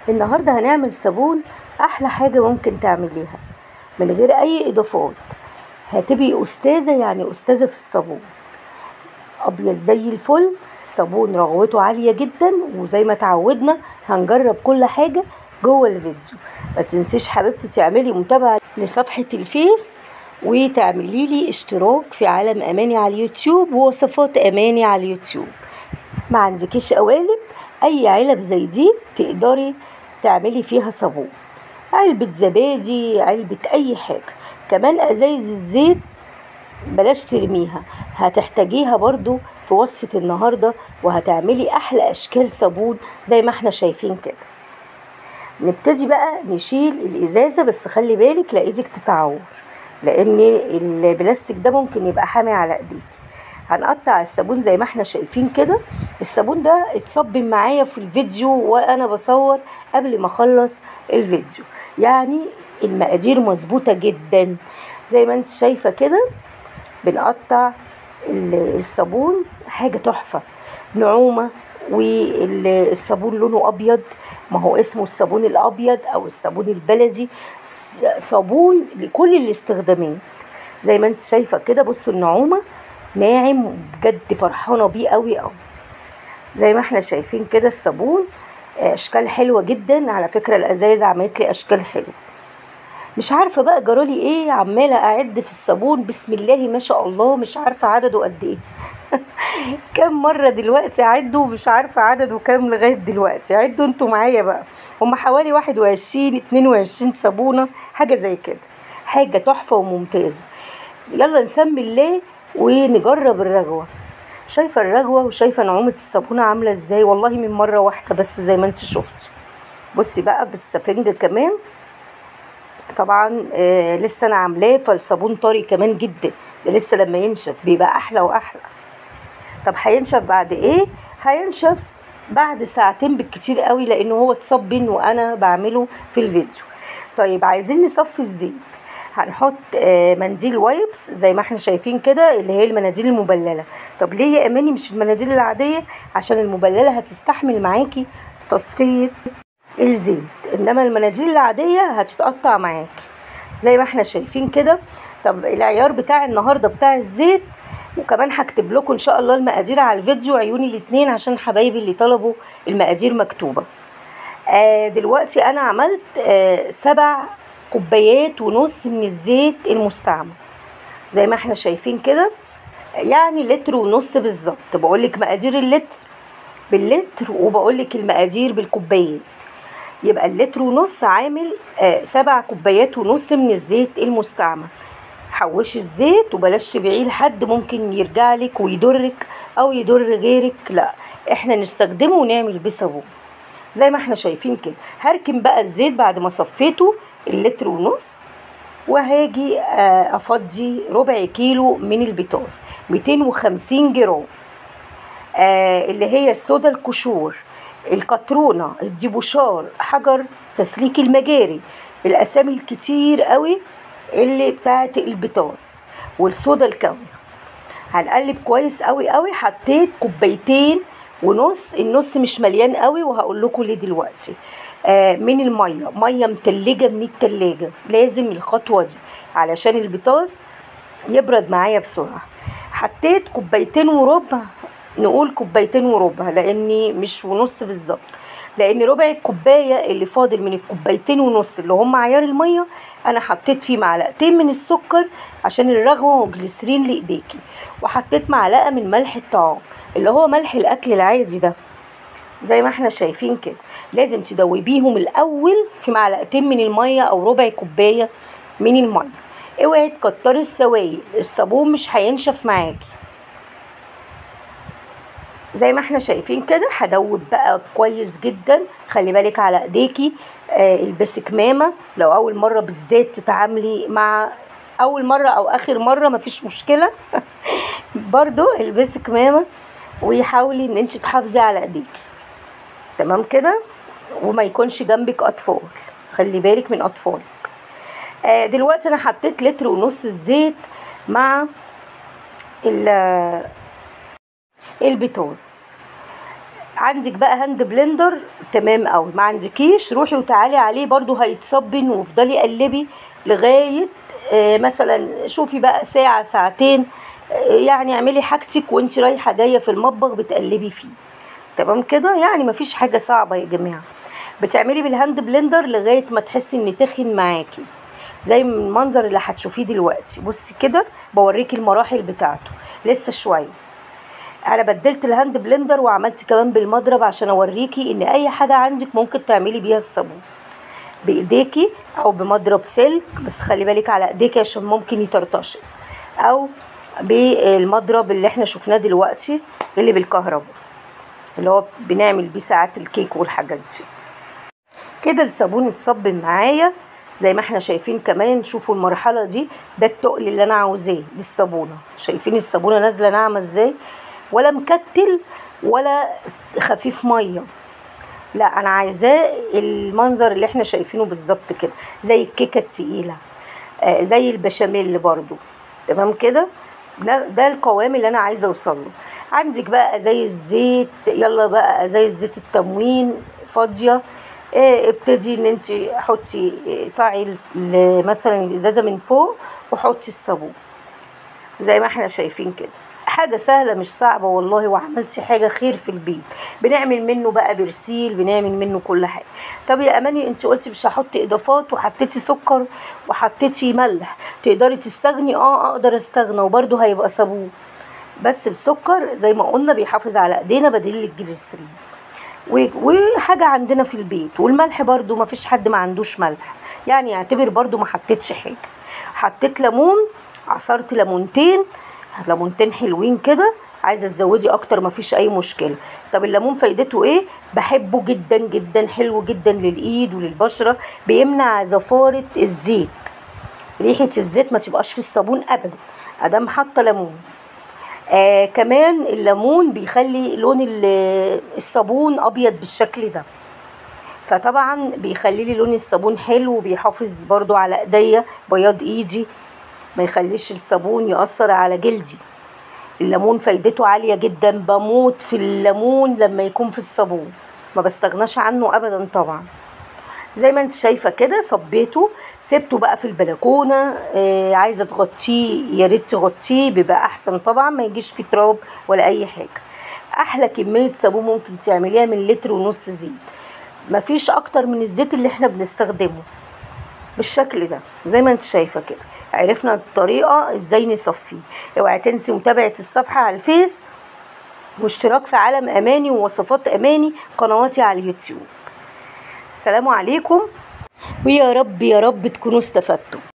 النهاردة هنعمل صابون أحلى حاجة ممكن تعمليها من غير أي إضافات هتبقي أستاذة يعني أستاذة في الصابون أبيض زي الفل صابون رغوته عالية جدا وزي ما تعودنا هنجرب كل حاجة جوه الفيديو ما تنسيش حبيبتي تعملي متابعة لصفحة الفيس وتعملي لي اشتراك في عالم أماني على اليوتيوب ووصفات أماني على اليوتيوب ما عندكيش قوالب أي علب زي دي تقدري تعملي فيها صابون علبة زبادي علبة أي حاجة كمان أزايز الزيت بلاش ترميها هتحتاجيها برضو في وصفة النهاردة وهتعملي أحلى أشكال صابون زي ما احنا شايفين كده نبتدي بقى نشيل الإزازة بس خلي بالك لا إيدك تتعور لأن البلاستيك ده ممكن يبقى حامي على إيديك هنقطع الصابون زي ما احنا شايفين كده الصابون ده اتصب معايا في الفيديو وانا بصور قبل ما اخلص الفيديو يعني المقادير مظبوطه جدا زي ما انت شايفه كده بنقطع الصابون حاجه تحفه نعومه والصابون لونه ابيض ما هو اسمه الصابون الابيض او الصابون البلدي صابون لكل الاستخدامات زي ما انت شايفه كده بصوا النعومه ناعم بجد فرحانه بيه قوي قوي زي ما احنا شايفين كده الصابون اشكال حلوه جدا على فكره الازايز عملت لي اشكال حلوه مش عارفه بقى جرالي ايه عماله اعد في الصابون بسم الله ما شاء الله مش عارفه عدده قد ايه كام مره دلوقتي اعده ومش عارفه عدده كام لغايه دلوقتي عدوا انتوا معايا بقى هم حوالي واحد وعشرين اتنين وعشرين صابونه حاجه زي كده حاجه تحفه وممتازه يلا نسمي الله ونجرب الرغوه شايفه الرغوه وشايفه نعومه الصابونه عامله ازاي والله من مره واحده بس زي ما انت شفتي بصي بقى بالسفنجه كمان طبعا آه لسه انا عاملاه فالصابون طري كمان جدا ده لسه لما ينشف بيبقى احلى واحلى طب هينشف بعد ايه هينشف بعد ساعتين بالكتير قوي لانه هو اتصبن وانا بعمله في الفيديو طيب عايزين نصفي الزيت هنحط منديل وايبس زي ما احنا شايفين كده اللي هي المناديل المبلله طب ليه يا اماني مش المناديل العاديه عشان المبلله هتستحمل معاكي تصفيه الزيت انما المناديل العاديه هتتقطع معاكي زي ما احنا شايفين كده طب العيار بتاع النهارده بتاع الزيت وكمان هكتب لكم ان شاء الله المقادير على الفيديو عيوني الاتنين عشان حبايبي اللي طلبوا المقادير مكتوبه آه دلوقتي انا عملت آه سبع كوبايات ونص من الزيت المستعمل زي ما احنا شايفين كده يعني لتر ونص بالظبط بقولك مقادير اللتر باللتر وبقولك المقادير بالكوبايات يبقى اللتر ونص عامل آه سبع كوبايات ونص من الزيت المستعمل حوشي الزيت وبلاش تبيعيه لحد ممكن يرجع لك ويضرك او يضر غيرك لا احنا نستخدمه ونعمل بيه صابون زي ما احنا شايفين كده هركن بقى الزيت بعد ما صفيته اللتر ونص وهاجي افضي ربع كيلو من البيتاز 250 جرام آه اللي هي الصودا الكشور القطرونه الديبوشار حجر تسليك المجاري الاسامي الكتير قوي اللي بتاعت البيتاز والصودا الكاوية هنقلب كويس قوي قوي حطيت كوبايتين ونص النص مش مليان قوي وهقول لكم ليه دلوقتي آه من الميه ميه متلجه من التلاجة لازم الخطوه دي علشان البيتاز يبرد معايا بسرعه حطيت كوبايتين وربع نقول كوبايتين وربع لاني مش ونص بالظبط لان ربع الكوبايه اللي فاضل من الكوبايتين ونص اللي هم عيار الميه انا حطيت فيه معلقتين من السكر عشان الرغوه وجليسرين لايديكي وحطيت معلقه من ملح الطعام اللي هو ملح الاكل العادي ده زي ما احنا شايفين كده لازم تدوبيهم الاول في معلقتين من الميه او ربع كوبايه من الميه اوعي تكتري السوائل الصابون مش هينشف معاكي زي ما احنا شايفين كده هدوب بقى كويس جدا خلي بالك على ايديكي آه البسي كمامه لو اول مره بالذات تتعاملي مع اول مره او اخر مره مفيش مشكله برضو البسي كمامه وحاولي ان انت تحافظي على ايديكي تمام كده وما يكونش جنبك اطفال خلي بالك من اطفالك آه دلوقتي انا حطيت لتر ونص الزيت مع البيتوز عندك بقى هاند بلندر تمام قوي ما عندكيش روحي وتعالي عليه برضو هيتصبن وافضلي قلبي لغايه آه مثلا شوفي بقى ساعه ساعتين آه يعني اعملي حاجتك وانت رايحه جايه في المطبخ بتقلبي فيه تمام كده يعني مفيش حاجه صعبه يا جماعه بتعملي بالهاند بلندر لغايه ما تحسي ان تخن معاكي زي المنظر اللي هتشوفيه دلوقتي بصي كده بوريكي المراحل بتاعته لسه شويه انا بدلت الهاند بلندر وعملت كمان بالمضرب عشان اوريكي ان اي حاجه عندك ممكن تعملي بيها الصابون بايديكي او بمضرب سلك بس خلي بالك على ايديكي عشان ممكن يطرطش او بالمضرب اللي احنا شفناه دلوقتي اللي بالكهرباء اللي هو بنعمل بيه ساعات الكيك والحاجات دي كده الصابون اتصب معايا زي ما احنا شايفين كمان شوفوا المرحله دي ده التقل اللي انا عاوزاه للصابونه شايفين الصابونه نازله ناعمه ازاي ولا مكتل ولا خفيف ميه لا انا عايزاه المنظر اللي احنا شايفينه بالظبط كده زي الكيكه التقيله آه زي البشاميل برضو تمام كده ده, ده القوام اللي انا عايزه اوصله عندك بقى ازايز زيت يلا بقى ازايز زيت التموين فاضيه إيه ابتدي ان انت حطي قطعي مثلا الازازه من فوق وحطي الصابون زي ما احنا شايفين كده حاجة سهلة مش صعبة والله وعملتي حاجة خير في البيت بنعمل منه بقى برسيل بنعمل منه كل حاجة طب يا أماني انت قلتي مش هحط إضافات وحطيتي سكر وحطيتي ملح تقدري تستغني اه اقدر استغنى وبرده هيبقى صابون بس السكر زي ما قلنا بيحافظ على ايدينا بديل الجليسرين وحاجة عندنا في البيت والملح برضو ما فيش حد ما عندوش ملح يعني اعتبر برضو ما حطيتش حاجة حطيت ليمون عصرت ليمونتين ليمونتين حلوين كده عايزه تزودي اكتر ما فيش اي مشكله طب الليمون فايدته ايه بحبه جدا جدا حلو جدا للايد وللبشره بيمنع زفاره الزيت ريحه الزيت ما تبقاش في الصابون ابدا ادام حاطه ليمون آه كمان الليمون بيخلي لون الصابون ابيض بالشكل ده فطبعا بيخلي لي لون الصابون حلو وبيحافظ برضو على ايديا بياض ايدي ما يخليش الصابون يأثر على جلدي الليمون فايدته عالية جدا بموت في الليمون لما يكون في الصابون ما بستغناش عنه ابدا طبعا زي ما انت شايفه كده صبيته سبته بقى في البلكونه آه عايزه تغطيه يا ريت تغطيه بيبقى احسن طبعا ما يجيش فيه تراب ولا اي حاجه احلى كميه صابون ممكن تعمليها من لتر ونص زيت مفيش اكتر من الزيت اللي احنا بنستخدمه بالشكل ده زي ما انت شايفه كده عرفنا الطريقه ازاي نصفيه اوعي تنسي متابعه الصفحه على الفيس واشتراك في عالم اماني ووصفات اماني قنواتي على اليوتيوب السلام عليكم ويا رب يا رب تكونوا استفدتوا